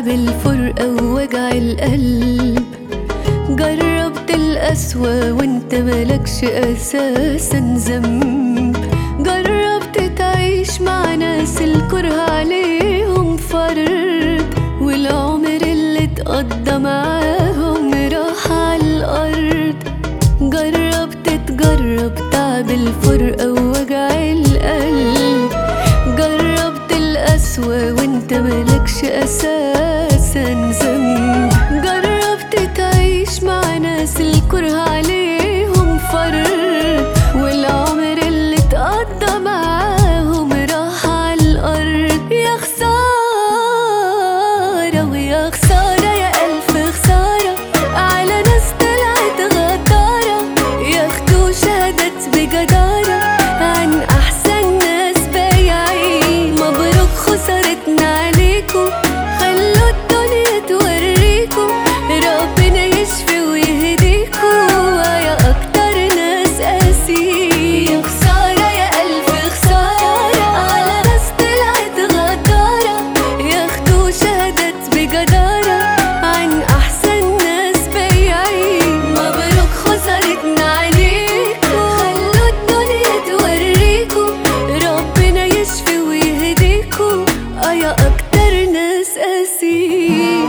تعب الفرقة ووجع القلب جربت القسوة وانت ملكش أساسا ذنب جربت تعيش مع ناس الكره عليهم فرد والعمر اللي اتقضى معاهم راح على الأرض جربت تجرب تعب الفرقة ووجع القلب جربت القسوة وانت ملكش أساسا ذنب جربت تعيش مع ناس الكره عليهم فرد والعمر اللي اتقضى معاهم راح على الأرض يا خسارة ويا خسارة يا ألف خسارة على ناس طلعت غدارة ياخدوا شهادات بجدارة عن أحسن ناس بايعين مبروك خسارتنا عليكم خلوا الدنيا توريكم ربنا يشفي ويهديكوا يا أكتر ناس قاسيين يا خسارة يا ألف خسارة على ناس طلعت غدارة ياخدوا شهادات بجدارة عن أحسن ناس بايعين مبروك خسارتنا عليكم خلوا الدنيا توريكم ربنا يشفي ويهديكوا آه يا أكتر ناس قاسيين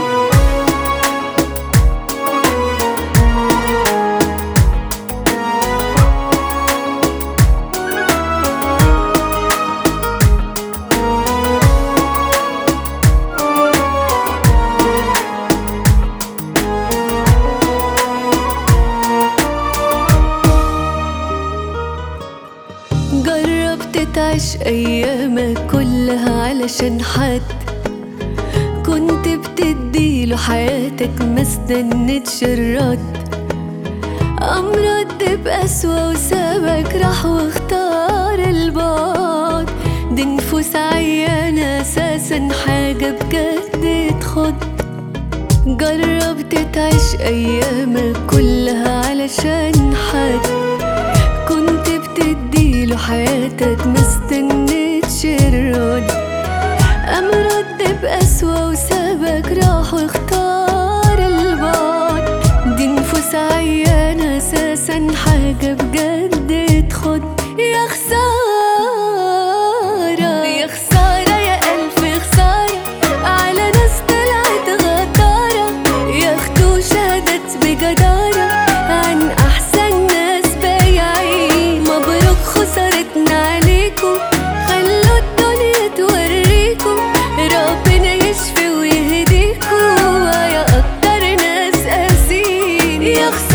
جربت تعيش أيامك كلها علشان حد كنت بتديله حياتك ما استنتش الرد قام رد بقسوة وسابك راح واختار البعد دي نفوس عيانة أساسا حاجة بجد تخض جربت تعيش أيامك كلها علشان حد كنت بتديله حياتك مستنتش الرد قام رد بقسوة وسابك راح واختار البعد دي نفوس عيانة أساسا حاجة بجد تخض يا خسارة يا خسارة يا ألف خسارة على ناس طلعت غدارة ياخدوا شهادات بجدارة عن أحسن ناس بايعين مبروك خسارتنا عليكم خلوا الدنيا توريكم ربنا يشفي ويهديكوا يا أكتر ناس قاسين يا خسارة